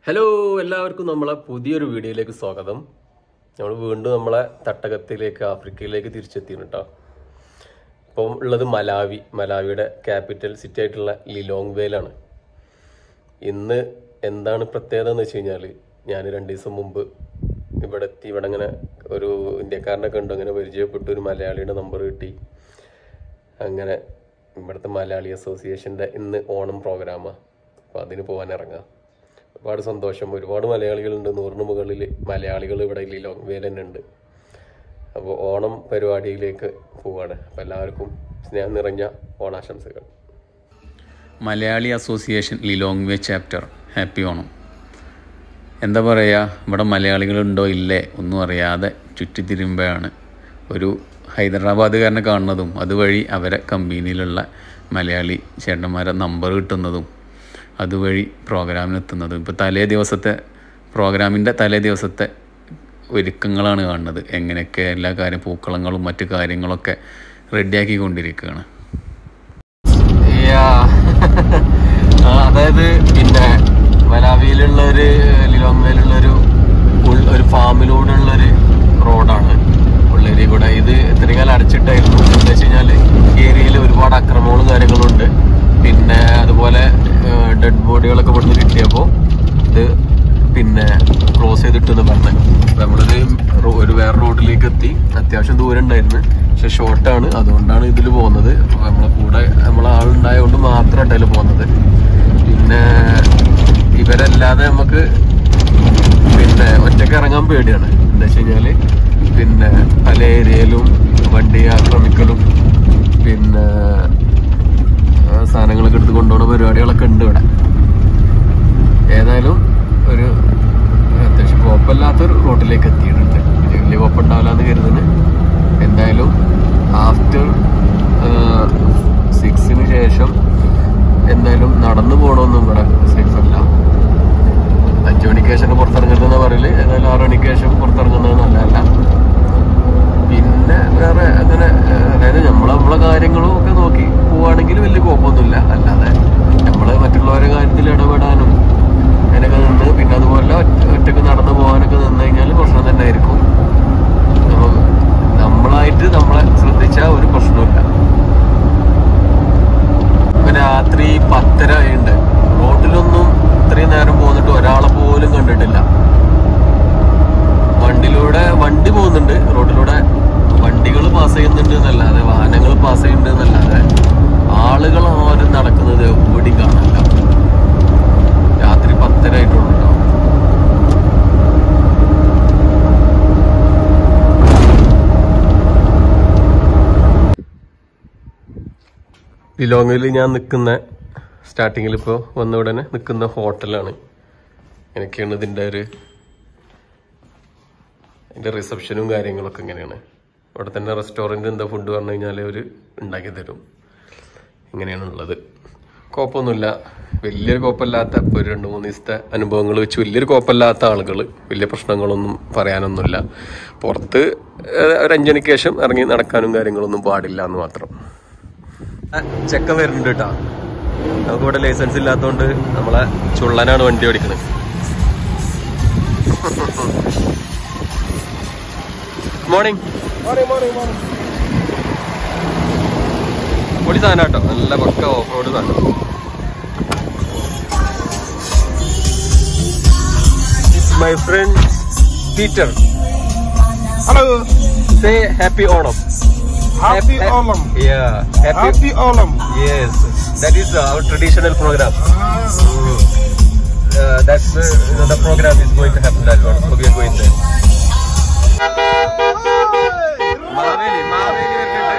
Hello എല്ലാവർക്കും നമ്മളെ പുതിയൊരു വീഡിയോയിലേക്ക് സ്വാഗതം നമ്മൾ വീണ്ടും നമ്മളെ തട്ടകത്തിലേക്ക് ആഫ്രിക്കയിലേക്ക് തിരിച്ചെത്തിയാണ് കേട്ടോ ഇപ്പം ഉള്ളത് മലാവി മലാവിയുടെ ക്യാപിറ്റൽ സിറ്റി ആയിട്ടുള്ള ലിലോങ് വേലാണ് ഇന്ന് എന്താണ് പ്രത്യേകത എന്ന് വെച്ച് കഴിഞ്ഞാൽ ഞാൻ രണ്ട് ദിവസം മുമ്പ് ഇവിടെ എത്തി ഇവിടെ ഇങ്ങനെ ഒരു ഇന്ത്യക്കാരനെ കണ്ടു അങ്ങനെ പരിചയപ്പെട്ടു ഒരു മലയാളിയുടെ നമ്പർ കിട്ടി അങ്ങനെ ഇവിടുത്തെ മലയാളി അസോസിയേഷൻ്റെ ഇന്ന് ഓണം പ്രോഗ്രാമാണ് അപ്പോൾ അതിന് പോകാൻ ഇറങ്ങാം ഒരുപാട് സന്തോഷം ഒരുപാട് മലയാളികളുണ്ട് നൂറിന് മുകളിൽ മലയാളികൾ ഇവിടെ ലോങ് വേല തന്നെ ഉണ്ട് അപ്പോൾ ഓണം പരിപാടിയിലേക്ക് പോവാണ് അപ്പോൾ എല്ലാവർക്കും സ്നേഹം നിറഞ്ഞ ഓണാശംസകൾ Malayali association Lilongwe chapter happy Onam എന്താ പറയുക ഇവിടെ മലയാളികളുണ്ടോ ഇല്ലേ ഒന്നും അറിയാതെ ചുറ്റിത്തിരിയുമ്പോഴാണ് ഒരു ഹൈദരാബാദുകാരനെ കാണുന്നതും അതുവഴി അവരെ കമ്പനിയിലുള്ള മലയാളി ചേട്ടന്മാരെ നമ്പർ കിട്ടുന്നതും അതുവഴി പ്രോഗ്രാമിനെത്തുന്നതും ഇപ്പോൾ തലേ ദിവസത്തെ പ്രോഗ്രാമിൻ്റെ തലേ ദിവസത്തെ ഒരുക്കങ്ങളാണ് കാണുന്നത് എങ്ങനെയൊക്കെ എല്ലാ കാര്യം പൂക്കളങ്ങളും മറ്റു കാര്യങ്ങളൊക്കെ റെഡിയാക്കിക്കൊണ്ടിരിക്കുകയാണ് ആ, അതായത് പിന്നെ മലാവിയിലുള്ള ഒരു ലിലോങ്ങയിലുള്ള ഒരു ഉൾ- ഒരു ഫാമിലൂടെ ഉള്ള ഒരു റോഡാണ് ഉള്ളേരി കൂടെ ഇത് ഇത്രയും കാലം അടച്ചിട്ടായിരുന്നു എന്താ വെച്ച് കഴിഞ്ഞാല് ഈ ഏരിയയിൽ ഒരുപാട് അക്രമങ്ങളും കാര്യങ്ങളും ഉണ്ട് പിന്നെ അതുപോലെ ഡെഡ് ബോഡികളൊക്കെ ഇവിടുന്ന് കിട്ടിയപ്പോൾ ഇത് പിന്നെ ക്ലോസ് ചെയ്തിട്ടെന്ന് പറഞ്ഞു അപ്പൊ നമ്മളൊരു റോ- ഒരു വേറെ റോഡിലേക്ക് എത്തി അത്യാവശ്യം ദൂരം ഉണ്ടായിരുന്നു പക്ഷെ ഷോർട്ടാണ് അതുകൊണ്ടാണ് ഇതിൽ പോകുന്നത് അപ്പൊ നമ്മളെ കൂടെ നമ്മളെ ആളുണ്ടായതുകൊണ്ട് മാത്രമാണ് അതിൽ പോകുന്നത് പിന്നെ ഇവരല്ലാതെ നമുക്ക് പിന്നെ ഒറ്റയ്ക്ക് ഇറങ്ങാൻ പേടിയാണ് എന്താ വെച്ച് കഴിഞ്ഞാല് പിന്നെ പല ഏരിയയിലും വണ്ടി ആക്രമിക്കലും പിന്നെ ആ, സാധനങ്ങളൊക്കെ എടുത്ത് കൊണ്ടുപോകുന്ന പരിപാടികളൊക്കെ ഉണ്ട് ഇവിടെ ഏതായാലും ഒരു അത്യാവശ്യം കുഴപ്പമില്ലാത്തൊരു റോട്ടിലേക്ക് എത്തിയിട്ടുണ്ട് ഇത് വലിയ കുഴപ്പമുണ്ടാവില്ല എന്ന് കരുതുന്നു എന്തായാലും ആഫ്റ്റർ സിക്സിന് ശേഷം എന്തായാലും നടന്നു പോകണമെന്നും ഇവിടെ സേഫ് അല്ല അഞ്ചു മണിക്ക് ശേഷം പുറത്തിറങ്ങരുതെന്ന് പറയല് ഏതായാലും ആറു മണിക്ക് ശേഷം പുറത്തിറങ്ങുന്നത് നല്ലതല്ല പിന്നെ വേറെ അങ്ങനെ ഏഹ്, അതായത് നമ്മളെ നമ്മളെ കാര്യങ്ങളും ഒക്കെ നോക്കി പോവാണെങ്കിൽ വലിയ കുഴപ്പമൊന്നുമില്ല അല്ലാതെ നമ്മള് മറ്റുള്ളവരുടെ കാര്യത്തിൽ ഇടപെടാനും അങ്ങനെയൊക്കെ നിന്ന് പിന്നെ അതുപോലെ ഒറ്റ- ഒറ്റക്ക് നടന്നു പോകാനൊക്കെ നിന്ന് കഴിഞ്ഞാൽ പ്രശ്നം തന്നെ ആയിരിക്കും നമുക്ക് നമ്മളായിട്ട് നമ്മളെ ശ്രദ്ധിച്ചാൽ ഒരു പ്രശ്നമില്ല ഇപ്പൊ രാത്രി പത്തര ആയിട്ടുണ്ട് റോഡിലൊന്നും ഇത്രയും നേരം പോന്നിട്ട് ഒരാളെ പോലും കണ്ടിട്ടില്ല വണ്ടിയിലൂടെ വണ്ടി പോകുന്നുണ്ട് റോഡിലൂടെ വണ്ടികൾ പാസ് ചെയ്യുന്നുണ്ട് എന്നല്ലാതെ വാഹനങ്ങൾ പാസ് ചെയ്യുന്നുണ്ട് എന്നല്ലാതെ ആളുകൾ ആരും നടക്കുന്നത് എവിടെയും കാണില്ല രാത്രി പത്തര ആയിട്ടുള്ളൂ കേട്ടോ ലിലോങ്ങിൽ ഞാൻ നിൽക്കുന്ന സ്റ്റാർട്ടിങ്ങിൽ ഇപ്പോൾ വന്ന ഉടനെ നിൽക്കുന്ന ഹോട്ടലാണ് എനിക്കാണ് ഇതിൻ്റെ ഒരു അതിൻ്റെ റിസപ്ഷനും കാര്യങ്ങളൊക്കെ ഇങ്ങനെയാണ് അവിടെ തന്നെ റെസ്റ്റോറൻറ്റ് എന്താ ഫുഡ് പറഞ്ഞു കഴിഞ്ഞാൽ അവർ ഉണ്ടാക്കി തരും ഇങ്ങനെയാണ് ഉള്ളത് കുഴപ്പമൊന്നുമില്ല വലിയൊരു കുഴപ്പമില്ലാത്ത ഇപ്പോൾ ഒരു രണ്ട് മൂന്ന് ദിവസത്തെ അനുഭവങ്ങൾ വെച്ച് വലിയൊരു കുഴപ്പമില്ലാത്ത ആളുകൾ വലിയ പ്രശ്നങ്ങളൊന്നും പറയാനൊന്നുമില്ല പുറത്ത് ഏഹ്, ഒരു അഞ്ചണിക്ക് ശേഷം ഇറങ്ങി നടക്കാനും കാര്യങ്ങളൊന്നും പാടില്ല എന്ന് മാത്രം ചെക്ക വരുന്നുണ്ട് കേട്ടോ നമുക്ക് ഇവിടെ ലൈസൻസ് ഇല്ലാത്തതുകൊണ്ട് നമ്മളെ ചുള്ളനാണ് വണ്ടി ഓടിക്കുന്നത് മോർണിംഗ് പൊടി സാധനം കേട്ടോ നല്ല പക്ക ഓഫ് റോഡ് സാധനം my friend Peter Hello, say happy Onam happy Hap- Olam. Yeah, happy. Happy Olam. Yes, that is uh, our traditional program. Uh, that's uh, the program is going to happen that one. So we are going there. Maveli Maveli വരുന്നുണ്ട്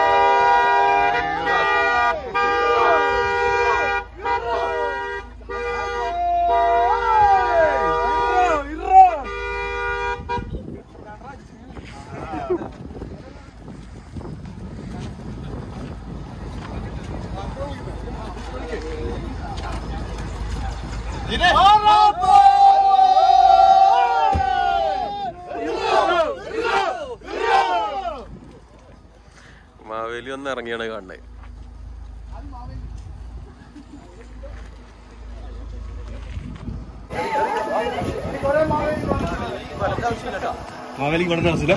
മാവേലി ഒന്ന് ഇറങ്ങിയാണ് കാണുന്നത് Hey, മാവേലിക്ക് വേണ്ട ആവശ്യമില്ല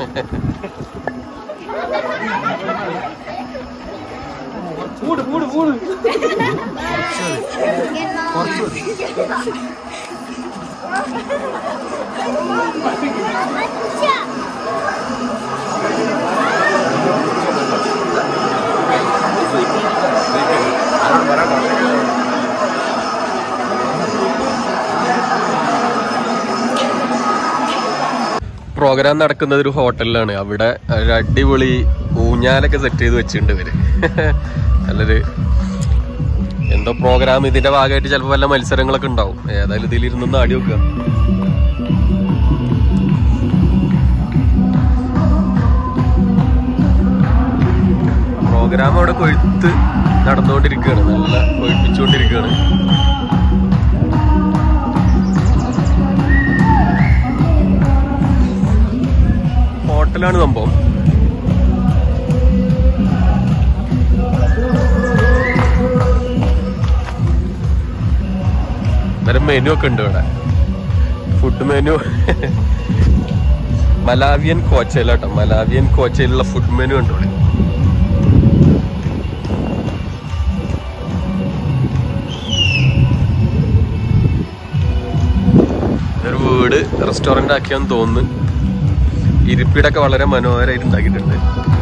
programme നടക്കുന്നത് ഒരു ഹോട്ടലിലാണ് അവിടെ ഒരു അടിപൊളി ഊഞ്ഞാലൊക്കെ സെറ്റ് ചെയ്ത് വെച്ചിട്ടുണ്ട് ഇവര് നല്ലൊരു എന്തോ പ്രോഗ്രാം ഇതിന്റെ ഭാഗമായിട്ട് ചിലപ്പോൾ വല്ല മത്സരങ്ങളൊക്കെ ഉണ്ടാവും ഏതായാലും ഇതിൽ ഇരുന്നൊന്ന് ആടി വെക്കുക പ്രോഗ്രാം അവിടെ കൊഴുത്ത് നടന്നുകൊണ്ടിരിക്കുകയാണ് നല്ല കൊഴുപ്പിച്ചുകൊണ്ടിരിക്കുകയാണ് ഹോട്ടലാണ് സംഭവം അന്നേരം മെനു ഒക്കെ ഉണ്ട് ഇവിടെ ഫുഡ് മെനു മലാവിയൻ കോച്ചയിലാട്ടോ മലാവിയൻ കോച്ചയിലുള്ള ഫുഡ് മെനു ഉണ്ട് ഇവിടെ ഒരു വീട് റെസ്റ്റോറന്റ് ആക്കിയാന്ന് തോന്നുന്നു ഇരിപ്പിടൊക്കെ വളരെ മനോഹരമായിട്ട് ഉണ്ടാക്കിയിട്ടുണ്ട്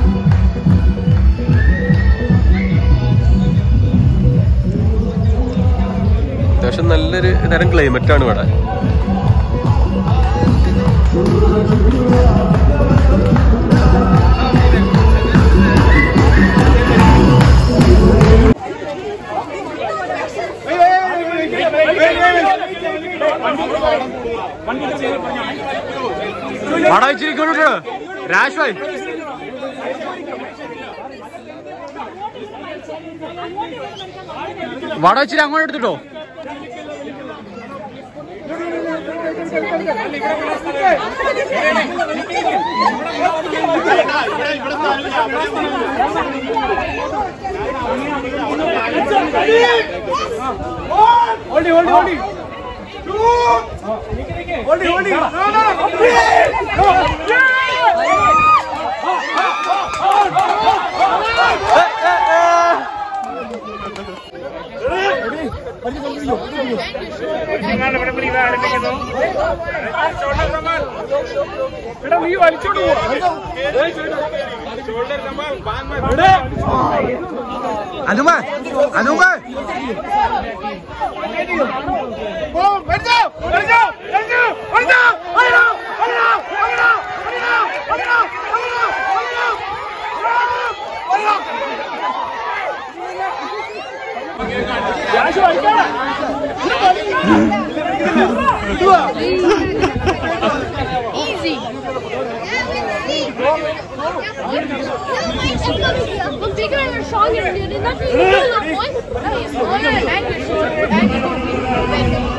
അത്യാവശ്യം നല്ലൊരു തരം ക്ലൈമറ്റ് ആണ് ഇവിടെ രാഷ്വായി വട വെച്ചിട്ട് അങ്ങോട്ട് എടുത്തിട്ടോ അനുമ അനുമ Easy. Look bigger and stronger, dude. There's nothing you can do, little boy. Hey, smaller and you're shorter. And you're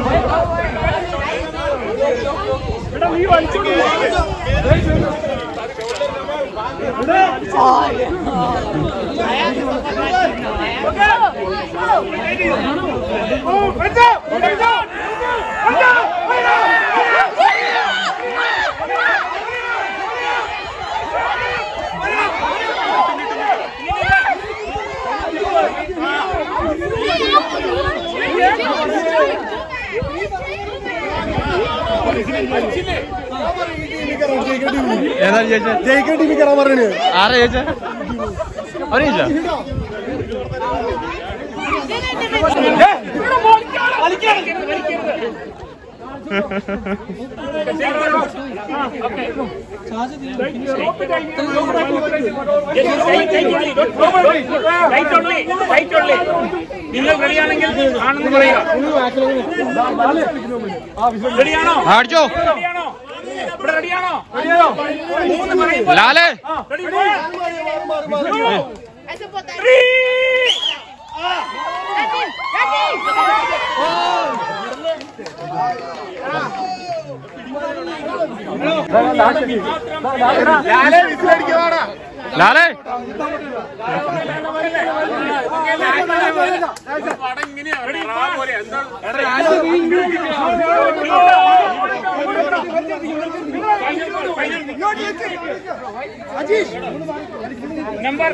ഏതാ ചേച്ചാ ജയിക്കാൻ ടീമിൽ കയറാൻ പറയണേ ആരാ ചേച്ചാ അവരെ ചേച്ചാ നിങ്ങൾ റെഡിയാണെങ്കിൽ ആണെന്ന് പറയുക റെഡിയാണോ അടിച്ചോ റെഡിയാണോ ഇവിടെ റെഡിയാണോ മൂന്ന് പറയുമ്പോൾ ലാലേ ready? I support that. Three. ലാലേ Ready? നമ്പർ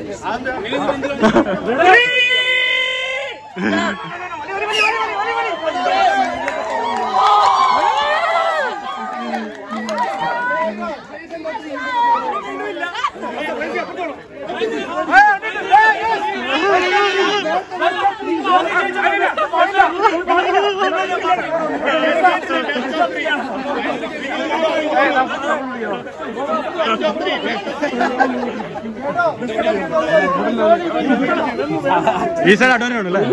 ഈ സൈഡ് അഡ്വാൻസ് ഉണ്ടല്ലേ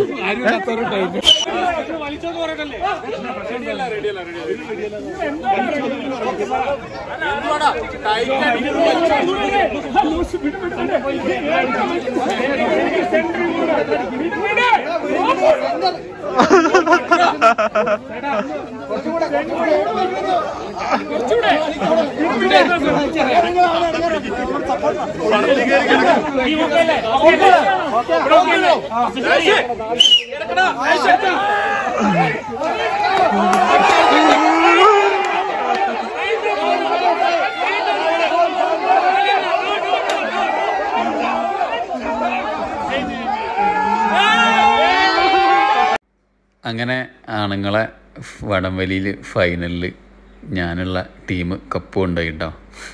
അങ്ങനെ ആണുങ്ങളെ വടംവലിയിൽ ഫൈനലിൽ ഞാനുള്ള ടീം കപ്പ് കൊണ്ടുപോയി കേട്ടോ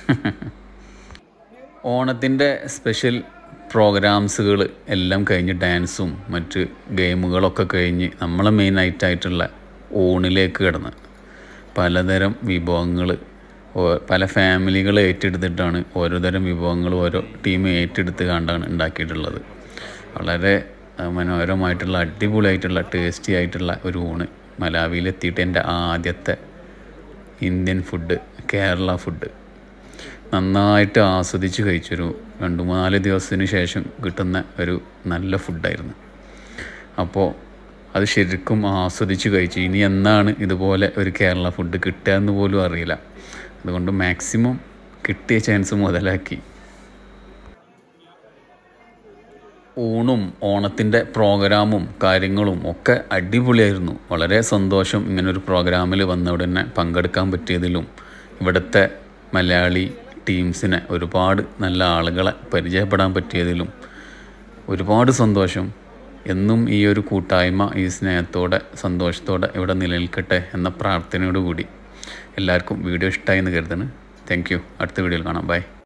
ഓണത്തിൻ്റെ സ്പെഷ്യൽ പ്രോഗ്രാംസുകൾ എല്ലാം കഴിഞ്ഞ് ഡാൻസും മറ്റ് ഗെയിമുകളൊക്കെ കഴിഞ്ഞ് നമ്മളെ മെയിൻ ആയിട്ടായിട്ടുള്ള ഊണിലേക്ക് കിടന്ന് പലതരം വിഭവങ്ങൾ പല ഫാമിലികൾ ഏറ്റെടുത്തിട്ടാണ് ഓരോ തരം വിഭവങ്ങൾ ഓരോ ടീം ഏറ്റെടുത്ത് കണ്ടാണ് ഉണ്ടാക്കിയിട്ടുള്ളത് വളരെ ആ, മനോഹരമായിട്ടുള്ള അടിപൊളിയായിട്ടുള്ള ടേസ്റ്റി ആയിട്ടുള്ള ഒരു ഊണ് മലാവിയിലെത്തിയിട്ട് എൻ്റെ ആദ്യത്തെ ഇന്ത്യൻ ഫുഡ് കേരള ഫുഡ് നന്നായിട്ട് ആസ്വദിച്ച് കഴിച്ചൊരു രണ്ട് മൂന്നാല് ദിവസത്തിന് ശേഷം കിട്ടുന്ന ഒരു നല്ല ഫുഡായിരുന്നു അപ്പോൾ അത് ശരിക്കും ആസ്വദിച്ച് കഴിച്ചു ഇനി എന്നാണ് ഇതുപോലെ ഒരു കേരള ഫുഡ് കിട്ടുക എന്ന് പോലും അറിയില്ല അതുകൊണ്ട് മാക്സിമം കിട്ടിയ ചാൻസ് മുതലാക്കി ഊണും ഓണത്തിൻ്റെ പ്രോഗ്രാമും കാര്യങ്ങളും ഒക്കെ അടിപൊളിയായിരുന്നു വളരെ സന്തോഷം ഇങ്ങനൊരു പ്രോഗ്രാമിൽ വന്ന ഉടനെ പങ്കെടുക്കാൻ പറ്റിയതിലും ഇവിടുത്തെ മലയാളി ടീംസിനെ ഒരുപാട് നല്ല ആളുകളെ പരിചയപ്പെടാൻ പറ്റിയതിലും ഒരുപാട് സന്തോഷം എന്നും ഈ ഒരു കൂട്ടായ്മ ഈ സ്നേഹത്തോടെ സന്തോഷത്തോടെ ഇവിടെ നിലനിൽക്കട്ടെ എന്ന പ്രാർത്ഥനയോടുകൂടി എല്ലാവർക്കും വീഡിയോ ഇഷ്ടമായി എന്ന് കരുതുന്നു താങ്ക് യു അടുത്ത വീഡിയോയിൽ കാണാം ബൈ